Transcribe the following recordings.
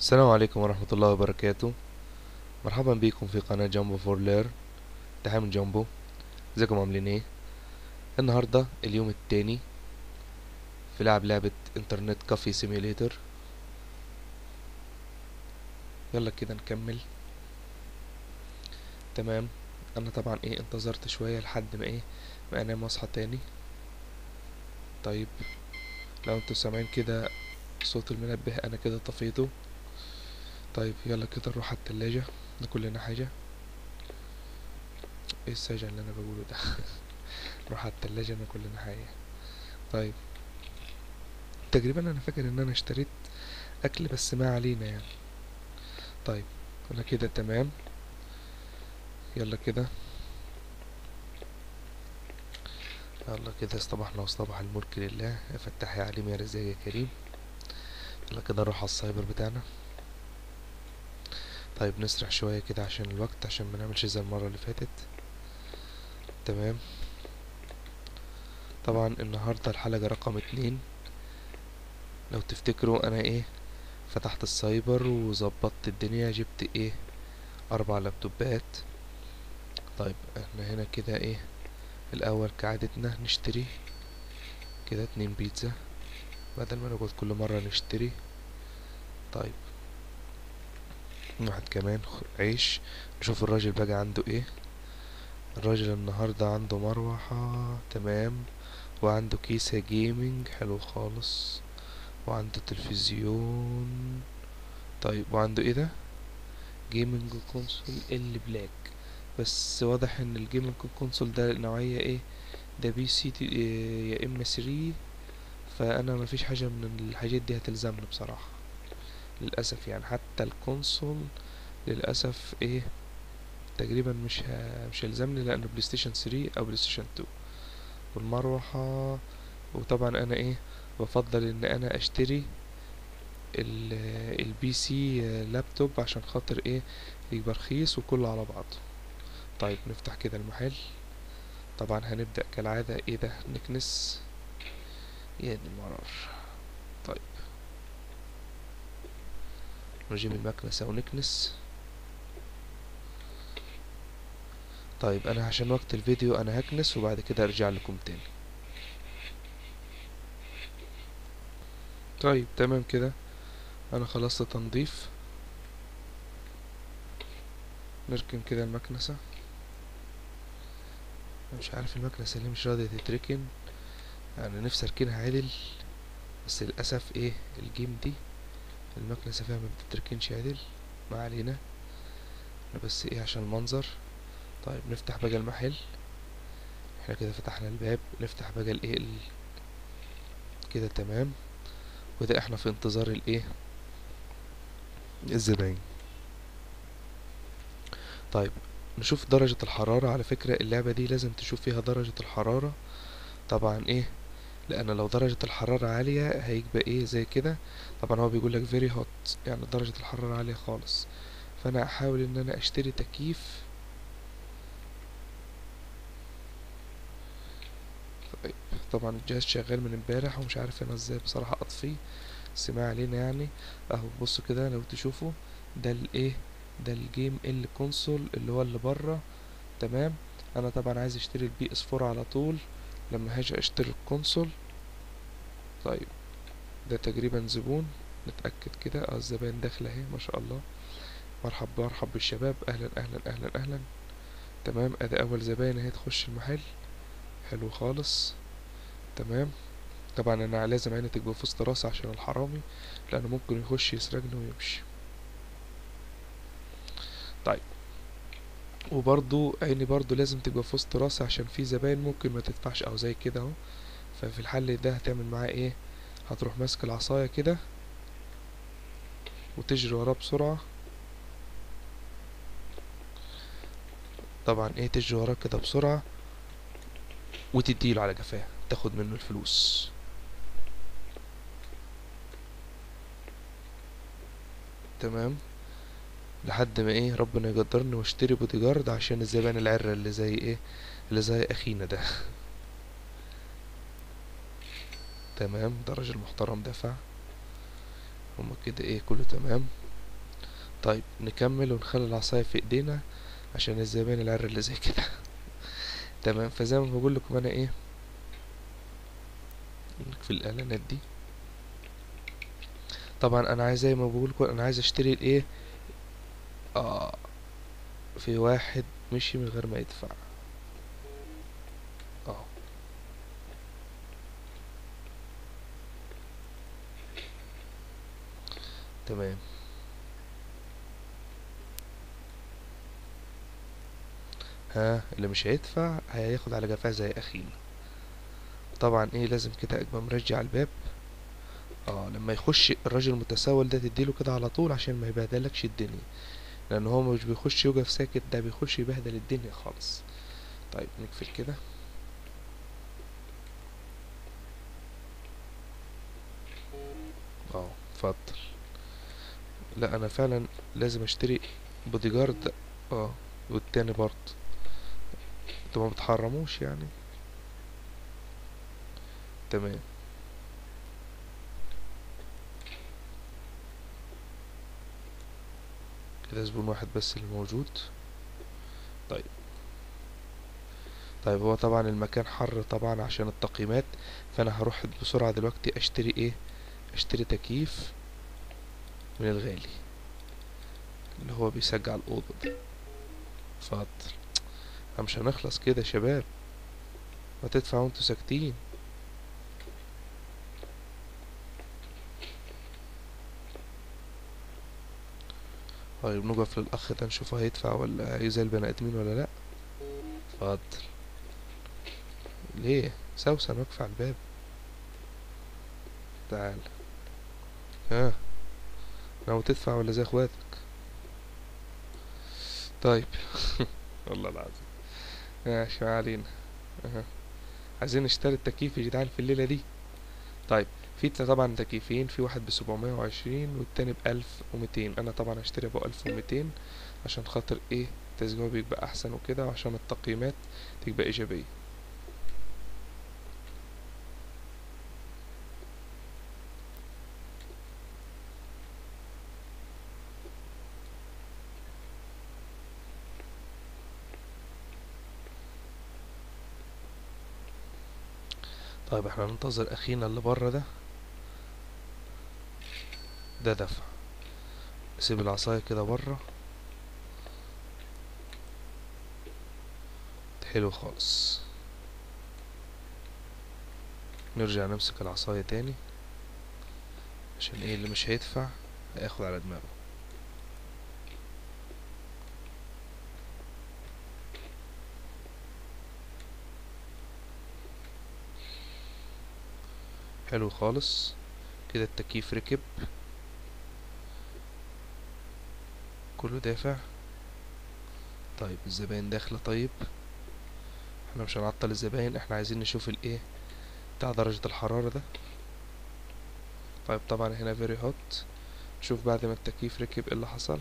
السلام عليكم ورحمة الله وبركاته مرحبا بكم في قناة جامبو فور لير تحية من جامبو ازيكم عاملين ايه النهاردة اليوم التاني في لعب لعبة انترنت كافي سيميليتر يلا كده نكمل تمام انا طبعا ايه انتظرت شوية لحد ما ايه ما انام واصحى تاني طيب لو انتوا سامعين كده صوت المنبه انا كده طفيته طيب يلا كده نروح على التلاجة ناكل لنا حاجة ايه السجع اللي انا بقوله ده نروح على التلاجة ناكل لنا حاجة طيب تقريبا انا فاكر ان انا اشتريت اكل بس ما علينا يعني طيب انا كده تمام يلا كده يلا كده اصطبحنا واصطبح الملك لله يا فتاح يا عليم يا رزاق يا كريم يلا كده نروح على السايبر بتاعنا طيب نسرح شوية كده عشان الوقت عشان ما نعملش زي المرة اللي فاتت تمام طبعا النهاردة الحلقة رقم اتنين لو تفتكروا انا ايه فتحت السايبر وظبطت الدنيا جبت ايه اربع لابتوبات طيب احنا هنا كده ايه الاول كعادتنا نشتري كده اتنين بيتزا بدل ما نقعد كل مرة نشتري طيب واحد كمان عيش نشوف الراجل بقى عنده ايه الراجل النهاردة عنده مروحة تمام وعنده كيسة جيمنج حلو خالص وعنده تلفزيون طيب وعنده ايه ده جيمنج كونسول ال بلاك بس واضح ان الجيمنج كونسول ده نوعية ايه ده بي سي تي إيه يا اما 3 فانا مفيش حاجة من الحاجات دي هتلزمني بصراحة للأسف يعني حتى الكونسول للأسف ايه تقريبا مش ه... مش هيلزمني لأنه بلاي ستيشن 3 أو بلاي ستيشن 2 والمروحة وطبعا أنا ايه بفضل إن أنا أشتري ال... البي سي لابتوب عشان خاطر ايه يبقى رخيص وكله على بعضه طيب نفتح كده المحل طبعا هنبدأ كالعادة ايه ده نكنس يا دي المرار طيب نجيب المكنسة ونكنس طيب انا عشان وقت الفيديو انا هكنس وبعد كده ارجع لكم تاني طيب تمام كده انا خلصت تنظيف نركن كده المكنسة مش عارف المكنسة ليه مش راضية تتركن يعني نفسي اركنها عدل بس للأسف ايه الجيم دي المكنسة فيها ما بتتركنش عدل ما علينا بس ايه عشان المنظر طيب نفتح بقى المحل احنا كده فتحنا الباب نفتح بقى الايه ال... كده تمام وده احنا في انتظار الايه الزباين طيب نشوف درجة الحرارة على فكرة اللعبة دي لازم تشوف فيها درجة الحرارة طبعا ايه لان لو درجة الحرارة عالية هيبقى ايه زي كده طبعا هو بيقول لك very hot يعني درجة الحرارة عالية خالص فانا احاول ان انا اشتري تكييف طيب طبعا الجهاز شغال من امبارح ومش عارف انا ازاي بصراحة اطفيه بس ما علينا يعني اهو بصوا كده لو تشوفوا ده الايه ده الجيم ال كونسول اللي هو اللي بره تمام انا طبعا عايز اشتري البي اس 4 على طول لما هاجي اشتري الكونسول طيب ده تقريبا زبون نتأكد كده اه الزباين داخلة اهي ما شاء الله مرحب مرحب بالشباب اهلا اهلا اهلا اهلا تمام ادي اول زباين اهي تخش المحل حلو خالص تمام طبعا انا لازم عيني تبقى في وسط راسي عشان الحرامي لانه ممكن يخش يسرقني ويمشي طيب وبرضو عيني برضو لازم تبقى في وسط راسي عشان في زباين ممكن ما تدفعش او زي كده اهو ففي الحل ده هتعمل معاه ايه هتروح ماسك العصاية كده وتجري وراه بسرعة طبعا ايه تجري وراه كده بسرعة وتديله على جفاه تاخد منه الفلوس تمام لحد ما ايه ربنا يقدرني واشتري بودي جارد عشان الزبائن العرة اللي زي ايه اللي زي اخينا ده تمام ده راجل محترم دفع هما كده ايه كله تمام طيب نكمل ونخلي العصاية في ايدينا عشان الزبائن العر اللي زي كده تمام فزي ما بقول لكم انا ايه في الاعلانات دي طبعا انا عايز زي ما بقول لكم انا عايز اشتري الايه اه في واحد مشي من غير ما يدفع اه تمام ها اللي مش هيدفع هياخد على جفاه زي اخينا طبعا ايه لازم كده ابقى مرجع الباب اه لما يخش الراجل المتسول ده تديله كده على طول عشان ما يبهدلكش الدنيا لان هو مش بيخش يقف ساكت ده بيخش يبهدل الدنيا خالص طيب نقفل كده اه اتفضل لا انا فعلا لازم اشتري بودي جارد اه والتاني برضه انتوا ما بتحرموش يعني تمام كده زبون واحد بس اللي موجود طيب طيب هو طبعا المكان حر طبعا عشان التقييمات فانا هروح بسرعة دلوقتي اشتري ايه اشتري تكييف من الغالي اللي هو بيسجع الأوضة ده اتفضل احنا مش هنخلص كده يا شباب ما تدفعوا وانتوا ساكتين طيب نقف للأخ ده نشوفه هيدفع ولا زي البني آدمين ولا لأ اتفضل ليه سوسن واقف على الباب تعال ها ناوي تدفع ولا زي اخواتك طيب والله العظيم ماشي ما علينا أها. عايزين نشتري التكييف يا جدعان في الليلة دي طيب في طبعا تكييفين في واحد بسبعمية وعشرين والتاني بألف وميتين أنا طبعا هشتري أبو ألف وميتين عشان خاطر ايه التسجيل بيبقى أحسن وكده وعشان التقييمات تبقى إيجابية طيب احنا ننتظر اخينا اللي بره ده ده دفع نسيب العصاية كده بره حلو خالص نرجع نمسك العصاية تاني عشان ايه اللي مش هيدفع هياخد على دماغه حلو خالص كده التكييف ركب كله دافع طيب الزباين داخلة طيب احنا مش هنعطل الزباين احنا عايزين نشوف الايه بتاع درجة الحرارة ده طيب طبعا هنا فيري هوت نشوف بعد ما التكييف ركب ايه اللي حصل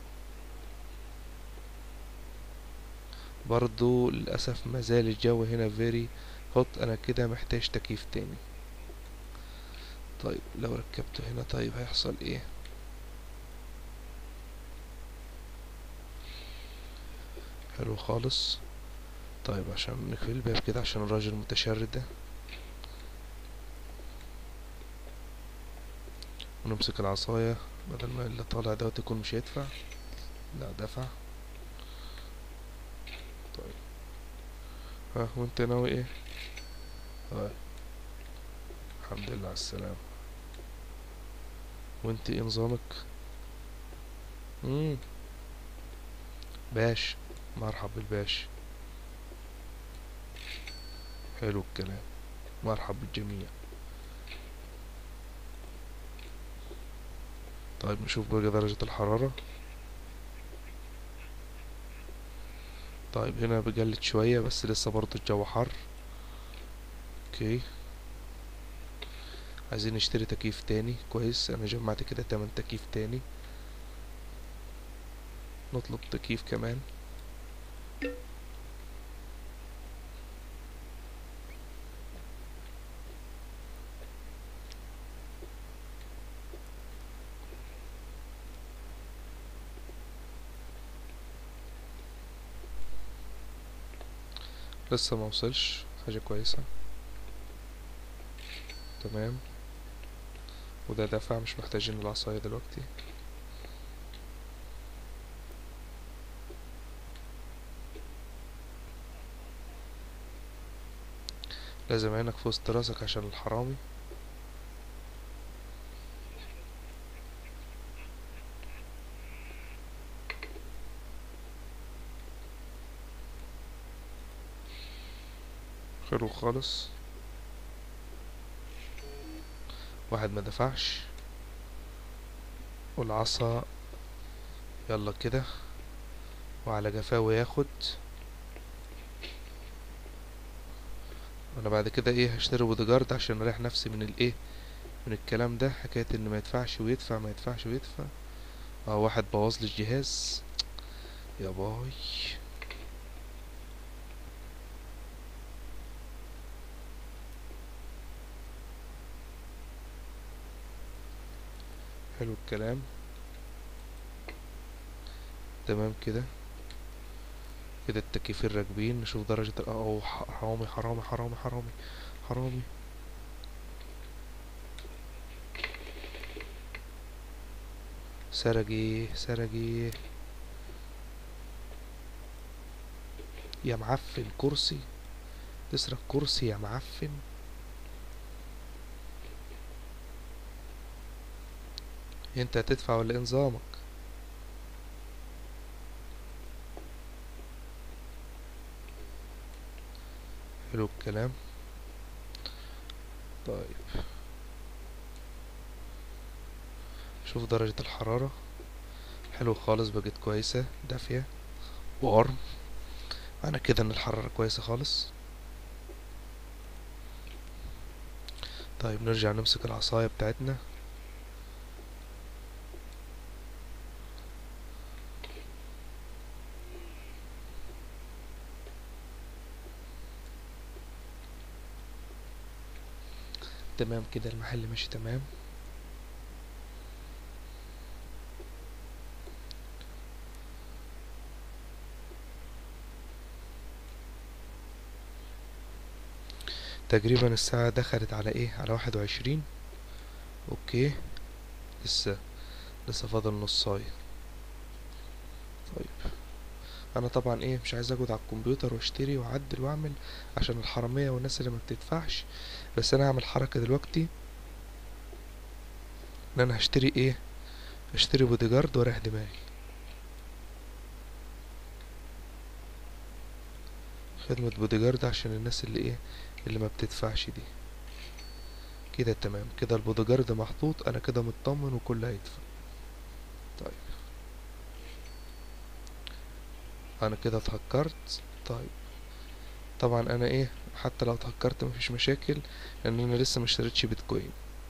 برضو للأسف مازال الجو هنا فيري هوت انا كده محتاج تكييف تاني طيب لو ركبته هنا طيب هيحصل ايه حلو خالص طيب عشان نقفل الباب كده عشان الراجل المتشرد ده ونمسك العصاية بدل ما اللي طالع دوت يكون مش هيدفع لا دفع طيب ها وانت ناوي ايه طيب الحمد لله على السلامة وانت ايه نظامك مم. باش مرحب بالباش حلو الكلام مرحب بالجميع طيب نشوف بقى درجة الحرارة طيب هنا بقلت شوية بس لسه برضو الجو حر اوكي عايزين نشتري تكييف تاني كويس انا جمعت كده تمن تكييف تاني نطلب تكييف كمان لسه ما وصلش حاجة كويسة تمام وده دفع مش محتاجين العصاية دلوقتي لازم عينك في وسط راسك عشان الحرامي حلو خالص واحد ما دفعش والعصا يلا كده وعلى جفاه ياخد انا بعد كده ايه هشتري بوديجارد عشان اريح نفسي من الايه من الكلام ده حكايه ان ما يدفعش ويدفع ما يدفعش ويدفع اه واحد بوظ لي الجهاز يا باي حلو الكلام تمام كده كده التكييفين راكبين نشوف درجة ال- اه ح- حرامي حرامي حرامي حرامي حرامي سرقي سرقي يا معفن كرسي تسرق كرسي يا معفن انت هتدفع ولا ايه نظامك حلو الكلام طيب شوف درجة الحرارة حلو خالص بقت كويسة دافية وارم معنى كده ان الحرارة كويسة خالص طيب نرجع نمسك العصاية بتاعتنا تمام كده المحل ماشي تمام تقريبا الساعة دخلت على ايه على واحد وعشرين اوكي لسه لسه فاضل نصاية طيب انا طبعا ايه مش عايز اقعد على الكمبيوتر واشتري واعدل واعمل عشان الحرامية والناس اللي ما بتدفعش بس انا هعمل حركة دلوقتي ان انا هشتري ايه اشتري بوديجارد واريح دماغي خدمة بوديجارد عشان الناس اللي ايه اللي ما بتدفعش دي كده تمام كده البوديجارد محطوط انا كده مطمن وكل هيدفع طيب انا كده اتهكرت طيب طبعا انا ايه حتى لو اتهكرت مفيش مشاكل لان انا لسه ما اشتريتش بيتكوين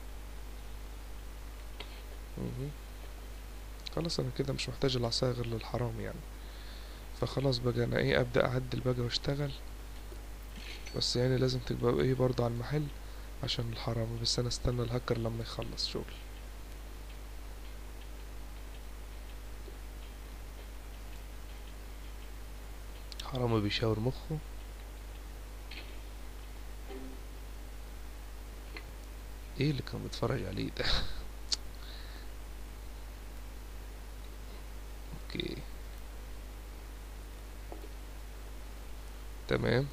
مهم. خلاص انا كده مش محتاج العصاية غير للحرام يعني فخلاص بقى انا ايه ابدا اعدل بقى واشتغل بس يعني لازم تبقى ايه برضه على المحل عشان الحرامي بس انا استنى الهاكر لما يخلص شغل حرامي بيشاور مخه ايه اللي كان بيتفرج عليه ده اوكي تمام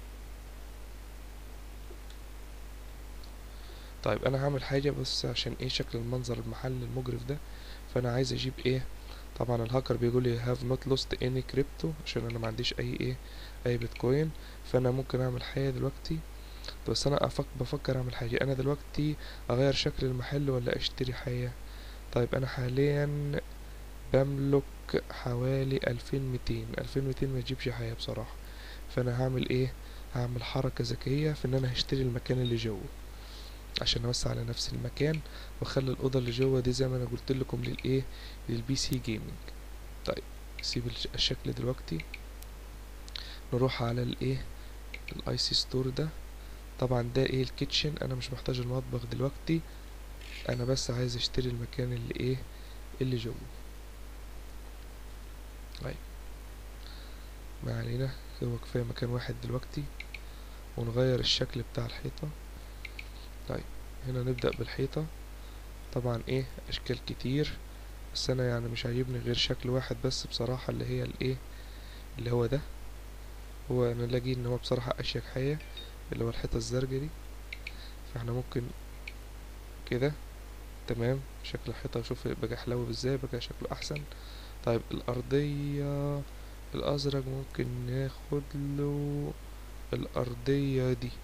طيب انا هعمل حاجة بس عشان ايه شكل المنظر المحل المجرف ده فانا عايز اجيب ايه طبعا الهاكر بيقول لي have not lost any crypto عشان انا ما عنديش اي ايه اي بيتكوين فانا ممكن اعمل حاجة دلوقتي بس انا أفك بفكر اعمل حاجة انا دلوقتي اغير شكل المحل ولا اشتري حاجة طيب انا حاليا بملك حوالي الفين ميتين الفين ميتين ما تجيبش حاجة بصراحة فانا هعمل ايه هعمل حركة ذكية في ان انا هشتري المكان اللي جوه عشان اوسع على نفس المكان واخلي الاوضه اللي جوه دي زي ما انا قلت لكم للايه للبي سي جيمنج طيب سيب الش- الشكل دلوقتي نروح على الايه الاي سي ستور ده طبعا ده ايه الكيتشن انا مش محتاج المطبخ دلوقتي انا بس عايز اشتري المكان اللي ايه اللي جوه طيب ما علينا هو كفاية مكان واحد دلوقتي ونغير الشكل بتاع الحيطة طيب هنا نبدأ بالحيطة طبعا ايه اشكال كتير بس انا يعني مش عاجبني غير شكل واحد بس بصراحة اللي هي الايه اللي هو ده هو انا لاقي ان هو بصراحة اشيك حاجة اللي هو الحيطة الزرقاء دي فاحنا ممكن كده تمام شكل الحيطة شوف بقى حلو ازاي بقى شكله احسن طيب الارضية الازرق ممكن ناخد له الارضية دي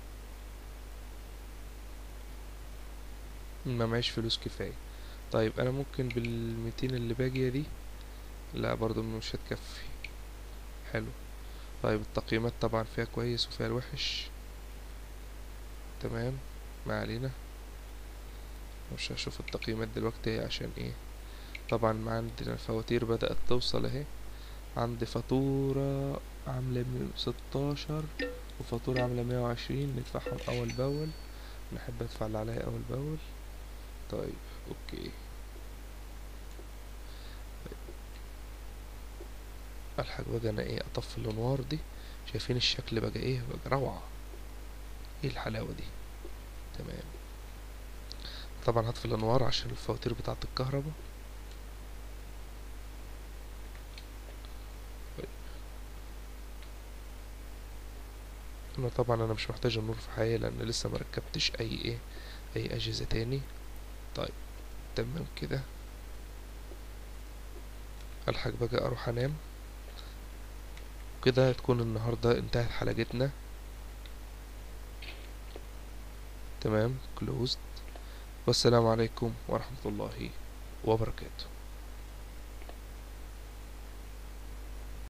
ما معيش فلوس كفاية طيب انا ممكن بالميتين اللي باقية دي لا برضو مش هتكفي حلو طيب التقييمات طبعا فيها كويس وفيها الوحش تمام ما علينا مش هشوف التقييمات دلوقتي عشان ايه طبعا ما عندنا الفواتير بدأت توصل اهي عندي فاتورة عاملة ستاشر وفاتورة عاملة مية وعشرين ندفعهم أول بأول نحب أدفع اللي عليا أول بأول طيب أوكي الحق بقى أنا ايه أطفي الأنوار دي شايفين الشكل بقى ايه بقى روعة ايه الحلاوة دي تمام طبعا هطفي الأنوار عشان الفواتير بتاعة الكهرباء انا طبعا انا مش محتاج النور في حياتي لان لسه مركبتش اي ايه اي اجهزة تاني طيب تمام كده الحق بقى اروح انام كده تكون النهاردة انتهت حلقتنا تمام closed والسلام عليكم ورحمة الله وبركاته